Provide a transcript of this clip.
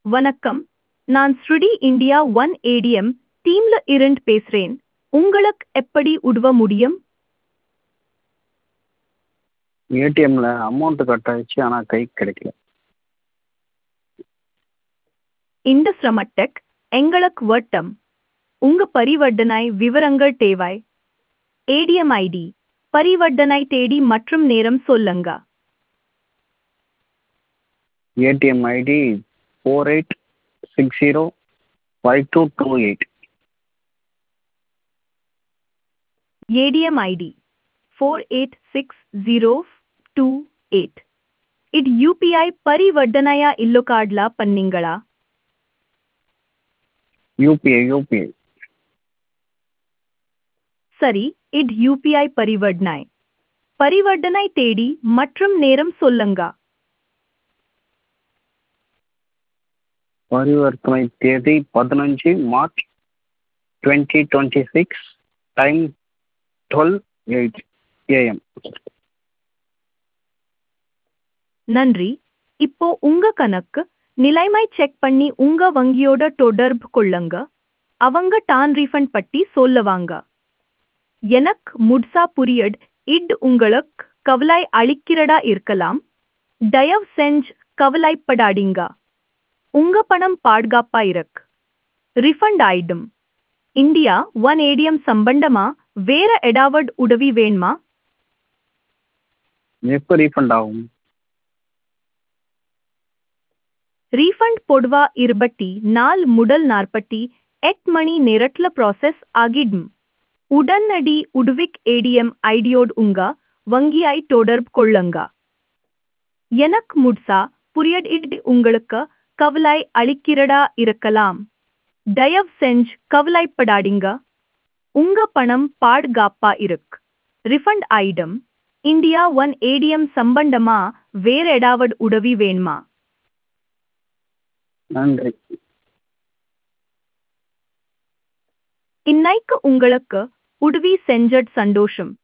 வணக்கம் நான் ஸ்ருடி இந்தியா ஒன் ஏடிஎம் டீம்ல இருந்து பேசுறேன் உங்களுக்கு எப்படி உதவ முடியும் ஏடிஎம்மில் அமௌண்ட்டு கட் ஆயிடுச்சு ஆனால் கைக்கு கிடைக்கல இந்த சிரமட்டக் எங்களுக்கு வட்டம் உங்க பரிவர்த்தனை விவரங்கள் தேவை ஏடிஎம் ஐடி பரிவர்த்தனை தேதி மற்றும் நேரம் சொல்லுங்க ATM ID four eight six zero five two two eight ATM ID four eight six zero two eight இது யூபிஐ பரிவர்த்தனையா இல்லோ கார்ட்லா பண்ணீங்களா யூபிஐ யூபிஐ சரி இது யூபிஐ பரிவர்த்தனை பரிவர்த்தனை தேதி மற்றும் நேரம் சொல்லுங்க பரிவர்த்தனை தேதி பதினஞ்சு March twenty twenty six time twelve eight AM நன்றி இப்போ உங்க கணக்கு நிலைமை செக் பண்ணி உங்க வங்கியோட தொடர்பு கொள்ளுங்க அவங்க டான் ரீஃபண்ட் பட்டி சொல்லுவாங்க எனக்கு முட்சா புரியட் இட் உங்களுக்கு கவலை அளிக்கிறதா இருக்கலாம் தயவு செஞ்சு கவலைப்படாதீங்க உங்க பணம் பாதுகாப்பா இருக்கு ரிஃபண்ட் ஆயிடும் இந்தியா ஒன் ஏடிஎம் சம்பந்தமா வேற ஏதாவது உதவி வேணுமா எப்போ ரீஃபண்ட் ஆகும் ரீஃபண்ட் பொதுவா இருபத்தி நாள் முதல் நாற்பத்தி எட்டு மணி நேரத்துல ப்ராசஸ் ஆகிடும் உடனடி உடுவிக் ஏடிஎம் ஐடியோடு உங்க வங்கியை தொடர்பு கொள்ளுங்க எனக்கு முட்சா புரியட் இது உங்களுக்கு கவலை அளிக்கிறதா இருக்கலாம் தயவு செஞ்சு கவலைப்படாதீங்க உங்க பணம் பாதுகாப்பா இருக்கு refund item India one ATM சம்பந்தமா வேற ஏதாவது உதவி வேணுமா நன்றி இன்னைக்கு உங்களுக்கு உதவி செஞ்சட் சந்தோஷம்